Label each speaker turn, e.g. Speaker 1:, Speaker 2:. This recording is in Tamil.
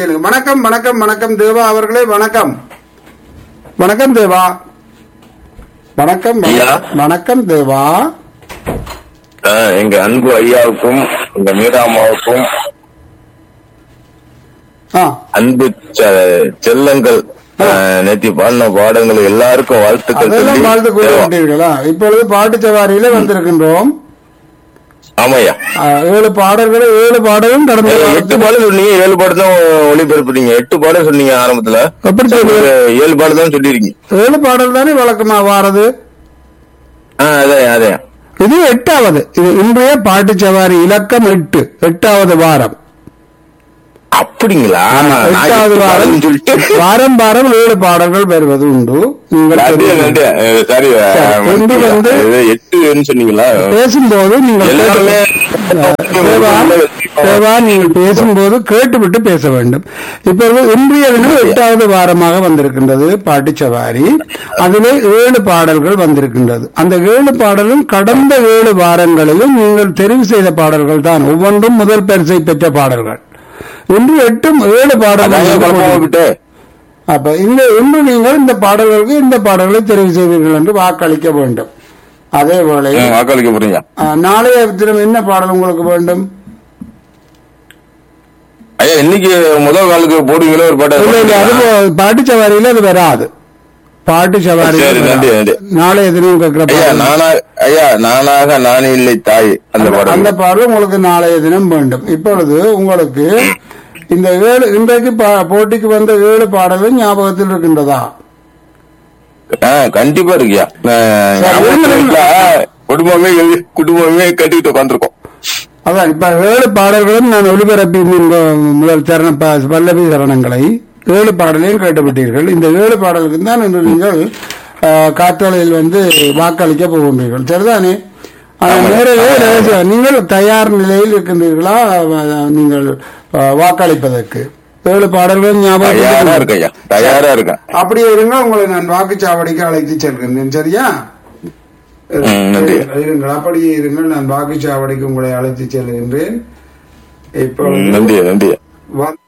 Speaker 1: கேளுங்க வணக்கம் வணக்கம் வணக்கம் தேவா அவர்களே வணக்கம் வணக்கம் தேவா வணக்கம்
Speaker 2: ஐயா.
Speaker 1: வணக்கம் தேவா
Speaker 2: ஆஹ் எங்க அன்பு ஐயாவுக்கும் எங்க மீராமாவுக்கும்
Speaker 1: ஆ
Speaker 2: அன்பு செ- செல்லங்கள் ஆஹ் நேத்தி பாடின பாடங்கள் எல்லாருக்கும் வாழ்த்துக்கள்
Speaker 1: அதெல்லாம்
Speaker 2: சொல்லி
Speaker 1: வாழ்த்து கூற
Speaker 2: தேவா.
Speaker 1: மாட்டீர்களா இப்பொழுது பாட்டு சவாரியில வந்திருக்கின்றோம்
Speaker 2: ஆமாய்யா
Speaker 1: ஆ, ஏழு பாடல்களை ஏழு பாடலும் கடந்த
Speaker 2: ஏய், எட்டு
Speaker 1: வாரத்தில்
Speaker 2: பாடம் சொன்னீங்க ஏழு பாடம் தான் ஒளிபரப்புறீங்க எட்டு பாடம் சொன்னீங்க ஆரம்பத்துல
Speaker 1: எப்படி சொல்லுங்க
Speaker 2: ஒரு ஏழு பாடம் தான் சொல்லிருக்கீங்க
Speaker 1: ஏழு பாடல் தானே வழக்கமா வாரது
Speaker 2: ஆஹ் அதான் அதான்
Speaker 1: இது எட்டாவது இது இன்றைய பாட்டு சவாரி இலக்கம் எட்டு எட்டாவது வாரம்
Speaker 2: அப்படிங்களா நான்
Speaker 1: எட்டாவது
Speaker 2: எட்டு
Speaker 1: வாரம்
Speaker 2: பாடம்னு சொல்லிட்டு
Speaker 1: வாரம் வாரம் ஏழு பாடல்கள் வருவது உண்டு நீங்கள்
Speaker 2: நன்றி,
Speaker 1: தெரிந்து-
Speaker 2: நன்றி. அஹ் சரி அஹ்
Speaker 1: ஒன்று வந்து-
Speaker 2: இது எட்டுன்னு சொன்னீங்களா
Speaker 1: பேசும்போது நீங்கள்
Speaker 2: எல்லாருமே
Speaker 1: கேட்டு- தேவா, தேவா, நீங்கள் பேசும்போது கேட்டுவிட்டு பேச வேண்டும் இப்பொழுது இன்றைய தினம் எட்டாவது வாரமாக வந்திருக்கின்றது பாட்டு சவாரி அதிலே ஏழு பாடல்கள் வந்திருக்கின்றது அந்த ஏழு பாடலும் கடந்த ஏழு வாரங்களிலும் நீங்கள் தெரிவு செய்த பாடல்கள் தான் ஒவ்வொன்றும் முதல் பரிசை பெற்ற பாடல்கள் இன்று எட்டும் ஏழு
Speaker 2: அதான் ஏன் குழப்பமா
Speaker 1: பாடல்கள்
Speaker 2: விட்டு
Speaker 1: அப்ப இந்த இன்று நீங்கள் இந்த பாடல்களுக்கு இந்த பாடல்களை தெரிவு செய்வீர்கள் என்று வாக்களிக்க வேண்டும் அதே வேளையில்
Speaker 2: ம், வாக்களிக்க போறீங்க
Speaker 1: ஆ, நாளைய தினம் என்ன பாடல் உங்களுக்கு வேண்டும்
Speaker 2: ஐயா இன்னைக்கு முதல் காலுக்கு போடுவீங்களோ ஒரு பாட்டு
Speaker 1: இல்ல இல்ல அது போ- பாட்டு சவாரியில அது வராது பாட்டு சவாரி
Speaker 2: சரி, நன்றி, நன்றி.
Speaker 1: நாளைய தினம் கேட்கிற
Speaker 2: ஐயா
Speaker 1: பாடல்
Speaker 2: நானா ஐயா நானாக நானே இல்லை தாய் அந்த
Speaker 1: அந்த
Speaker 2: பாடல்
Speaker 1: பாடல் உங்களுக்கு நாளைய தினம் வேண்டும் இப்பொழுது உங்களுக்கு இந்த ஏழு இன்றைக்கு பா- போட்டிக்கு வந்த ஏழு பாடலும் ஞாபகத்தில் இருக்கின்றதா
Speaker 2: ஆ, கண்டிப்பா இருக்கியா நான்
Speaker 1: சரி,
Speaker 2: ஞாபகத்துல
Speaker 1: இருங்க.
Speaker 2: இல்ல. குடும்பமே எழுதி- குடும்பமே கட்டிக்கிட்டு உட்காந்துருக்கோம்
Speaker 1: அதான் இப்ப ஏழு பாடல்களும் நான் ஒளிபரப்பி இந்த முதல் சரண ப- பல்லவி சரணங்களை ஏழு பாடலையும் கேட்டுவிட்டீர்கள் இந்த ஏழு பாடலுக்கு தான் இன்று நீங்கள் ஆ, காற்றலையில் வந்து வாக்களிக்க போகின்றீர்கள் சரிதானே ஆனா,
Speaker 2: ஆமாம்.
Speaker 1: நேரவே
Speaker 2: ஆமாம்.
Speaker 1: ரகசியம். நீங்கள் தயார் நிலையில் இருக்கின்றீர்களா ஆ, நீங்கள் ஆ, வாக்களிப்பதற்கு ஏழு பாடல்கள்
Speaker 2: தயாரா
Speaker 1: ஞாபகம்
Speaker 2: இருக்கு ஐயா தயாரா இருக்கேன்
Speaker 1: அப்படியே இருங்க உங்களை நான் வாக்குச்சாவடிக்கு அழைத்து செல்கின்றேன் சரியா
Speaker 2: ம், நன்றி.
Speaker 1: இருங்கள் அப்படியே இருங்கள் நான் வாக்குச்சாவடிக்கு உங்களை அழைத்து செல்கின்றேன் இப்போ
Speaker 2: நன்றி நன்றி
Speaker 1: வ-